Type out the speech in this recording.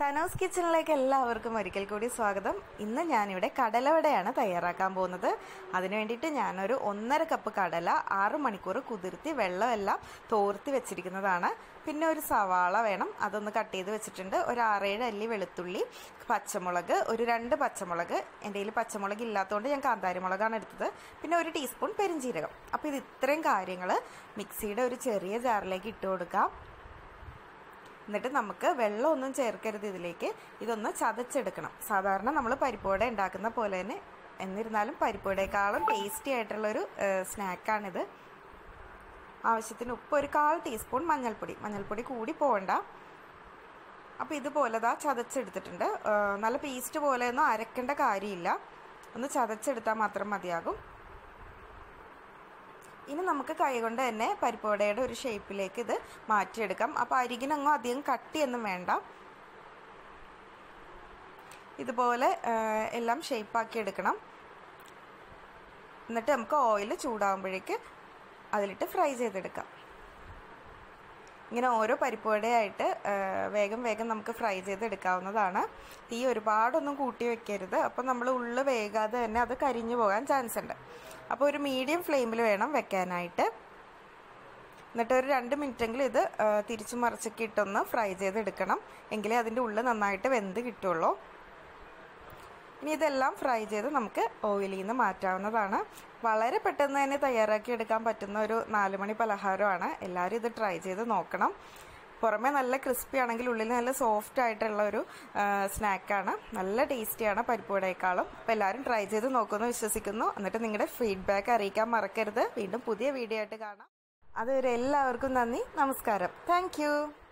ഷാനോസ് കിച്ചണിലേക്ക് എല്ലാവർക്കും ഒരിക്കൽ കൂടി സ്വാഗതം ഇന്ന് ഞാനിവിടെ കടലവടയാണ് തയ്യാറാക്കാൻ പോകുന്നത് അതിനു വേണ്ടിയിട്ട് ഞാനൊരു ഒന്നര കപ്പ് കടല ആറ് മണിക്കൂർ കുതിർത്തി വെള്ളമെല്ലാം തോർത്തി വെച്ചിരിക്കുന്നതാണ് പിന്നെ ഒരു സവാള വേണം അതൊന്ന് കട്ട് ചെയ്ത് വെച്ചിട്ടുണ്ട് ഒരു ആറേഴ് അല്ലി വെളുത്തുള്ളി പച്ചമുളക് ഒരു രണ്ട് പച്ചമുളക് എൻ്റെ കയ്യിൽ പച്ചമുളക് ഇല്ലാത്തതുകൊണ്ട് ഞാൻ കാന്താരി മുളകാണ് എടുത്തത് പിന്നെ ഒരു ടീസ്പൂൺ പെരിഞ്ചീരകം അപ്പോൾ ഇത് ഇത്രയും കാര്യങ്ങൾ മിക്സിയുടെ ഒരു ചെറിയ ജാറിലേക്ക് ഇട്ട് കൊടുക്കാം എന്നിട്ട് നമുക്ക് വെള്ളമൊന്നും ചേർക്കരുത് ഇതിലേക്ക് ഇതൊന്ന് ചതച്ചെടുക്കണം സാധാരണ നമ്മൾ പരിപ്പോടെ ഉണ്ടാക്കുന്ന പോലെ തന്നെ എന്നിരുന്നാലും പരിപ്പോടേക്കാളും ടേസ്റ്റി ആയിട്ടുള്ളൊരു സ്നാക്കാണിത് ആവശ്യത്തിന് ഉപ്പ് ഒരു കാൽ ടീസ്പൂൺ മഞ്ഞൾപ്പൊടി മഞ്ഞൾപ്പൊടി കൂടി പോകണ്ട അപ്പോൾ ഇതുപോലെ ദാ ചതച്ചെടുത്തിട്ടുണ്ട് നല്ല പേസ്റ്റ് പോലെയൊന്നും അരക്കേണ്ട കാര്യമില്ല ഒന്ന് ചതച്ചെടുത്താൽ മാത്രം മതിയാകും ഇനി നമുക്ക് കൈകൊണ്ട് തന്നെ പരിപ്പുവടയുടെ ഒരു ഷേപ്പിലേക്ക് ഇത് മാറ്റിയെടുക്കാം അപ്പോൾ അരികിനങ്ങും അധികം കട്ടിയൊന്നും വേണ്ട ഇതുപോലെ എല്ലാം ഷേപ്പാക്കി എടുക്കണം എന്നിട്ട് നമുക്ക് ഓയിൽ ചൂടാകുമ്പോഴേക്ക് അതിലിട്ട് ഫ്രൈ ചെയ്തെടുക്കാം ഇങ്ങനെ ഓരോ പരിപ്പുവടയായിട്ട് വേഗം വേഗം നമുക്ക് ഫ്രൈ ചെയ്തെടുക്കാവുന്നതാണ് തീ ഒരുപാടൊന്നും കൂട്ടി വെക്കരുത് അപ്പോൾ നമ്മൾ ഉള്ളു വേകാതെ തന്നെ അത് കരിഞ്ഞു പോകാൻ ചാൻസ് ഉണ്ട് അപ്പോൾ ഒരു മീഡിയം ഫ്ലെയിമിൽ വേണം വെക്കാനായിട്ട് എന്നിട്ട് ഒരു രണ്ട് മിനിറ്റെങ്കിലും ഇത് തിരിച്ചു മറിച്ചൊക്കെ ഇട്ടൊന്ന് ഫ്രൈ ചെയ്തെടുക്കണം എങ്കിലേ അതിൻ്റെ ഉള്ളിൽ നന്നായിട്ട് വെന്ത് കിട്ടുള്ളൂ ഇനി ഇതെല്ലാം ഫ്രൈ ചെയ്ത് നമുക്ക് ഓയിലിൽ നിന്ന് മാറ്റാവുന്നതാണ് വളരെ പെട്ടെന്ന് തന്നെ തയ്യാറാക്കി എടുക്കാൻ പറ്റുന്ന ഒരു നാലുമണി പലഹാരമാണ് എല്ലാവരും ഇത് ട്രൈ ചെയ്ത് നോക്കണം പുറമേ നല്ല ക്രിസ്പി ആണെങ്കിൽ ഉള്ളിൽ നല്ല സോഫ്റ്റ് ആയിട്ടുള്ള ഒരു സ്നാക്കാണ് നല്ല ടേസ്റ്റിയാണ് പരിപ്പുവടയേക്കാളും അപ്പോൾ എല്ലാവരും ട്രൈ ചെയ്ത് നോക്കുമെന്ന് വിശ്വസിക്കുന്നു എന്നിട്ട് നിങ്ങളുടെ ഫീഡ്ബാക്ക് അറിയിക്കാൻ മറക്കരുത് വീണ്ടും പുതിയ വീഡിയോ ആയിട്ട് കാണാം അതുവരെ എല്ലാവർക്കും നന്ദി നമസ്കാരം താങ്ക്